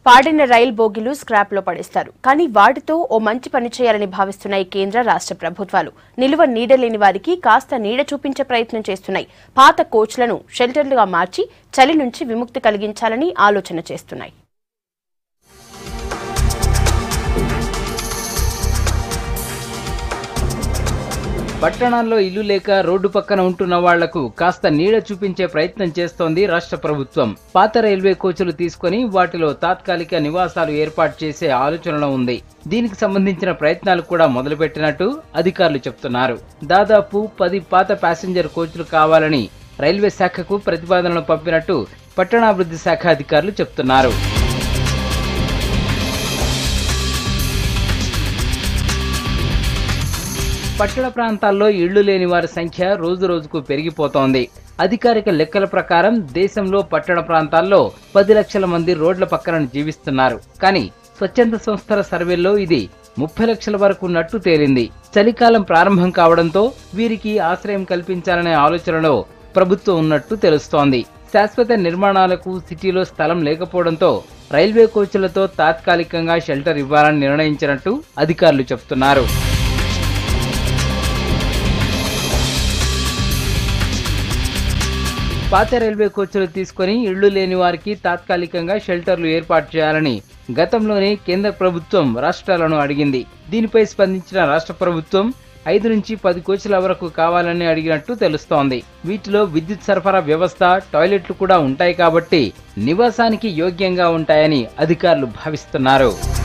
పాడిన rail బోగీలు scrap లో పడేస్తారు కానీ వాటితో ఓ మంచి పని చేయాలని భావిస్తున్నాయి కేంద్ర రాష్ట్ర ప్రభుత్వాలు నిలువ నీడ లేని వారికి కాస్త నీడ చూపించే ప్రయత్నం చేస్తున్నాయి పాత కోచ్లను షెల్టర్లుగా మార్చి చలి నుంచి విముక్తి కలిగించాలని ఆలోచన చేస్తున్నాయి పట్టణాల్లో ఇల్లు లేక రోడ్డు పక్కన ఉంటున్న వాళ్లకు కాస్త నీడ చూపించే ప్రయత్నం చేస్తోంది రాష్ట్ర ప్రభుత్వం పాత రైల్వే కోచులు తీసుకొని వాటిలో తాత్కాలిక నివాసాలు ఏర్పాటు చేసే ఆలోచనలో ఉంది దీనికి సంబంధించిన ప్రయత్నాలు కూడా మొదలుపెట్టినట్టు అధికారులు చెప్తున్నారు దాదాపు పది పాత ప్యాసింజర్ కోచ్లు కావాలని రైల్వే శాఖకు ప్రతిపాదనలు పంపినట్టు పట్టణాభివృద్ధి శాఖ అధికారులు చెప్తున్నారు పట్టణ ప్రాంతాల్లో ఇళ్లు లేని వారి సంఖ్య రోజు రోజుకు పెరిగిపోతోంది అధికారిక లెక్కల ప్రకారం దేశంలో పట్టణ ప్రాంతాల్లో పది లక్షల మంది రోడ్ల పక్కన జీవిస్తున్నారు కానీ స్వచ్ఛంద సంస్థల సర్వేల్లో ఇది ముప్పై లక్షల వరకు ఉన్నట్టు తేలింది చలికాలం ప్రారంభం కావడంతో వీరికి ఆశ్రయం కల్పించాలనే ఆలోచనలో ప్రభుత్వం ఉన్నట్టు తెలుస్తోంది శాశ్వత నిర్మాణాలకు సిటీలో స్థలం లేకపోవడంతో రైల్వే కోచ్లతో తాత్కాలికంగా షెల్టర్ ఇవ్వాలని నిర్ణయించినట్టు అధికారులు చెప్తున్నారు పాత రైల్వే కోచ్లు తీసుకొని ఇళ్లు లేని వారికి తాత్కాలికంగా షెల్టర్లు ఏర్పాటు చేయాలని గతంలోనే కేంద్ర ప్రభుత్వం రాష్ట్రాలను అడిగింది దీనిపై స్పందించిన రాష్ట్ర ప్రభుత్వం ఐదు నుంచి పది కోచ్ల వరకు కావాలని అడిగినట్టు తెలుస్తోంది వీటిలో విద్యుత్ సరఫరా వ్యవస్థ టాయిలెట్లు కూడా ఉంటాయి కాబట్టి నివాసానికి యోగ్యంగా ఉంటాయని అధికారులు భావిస్తున్నారు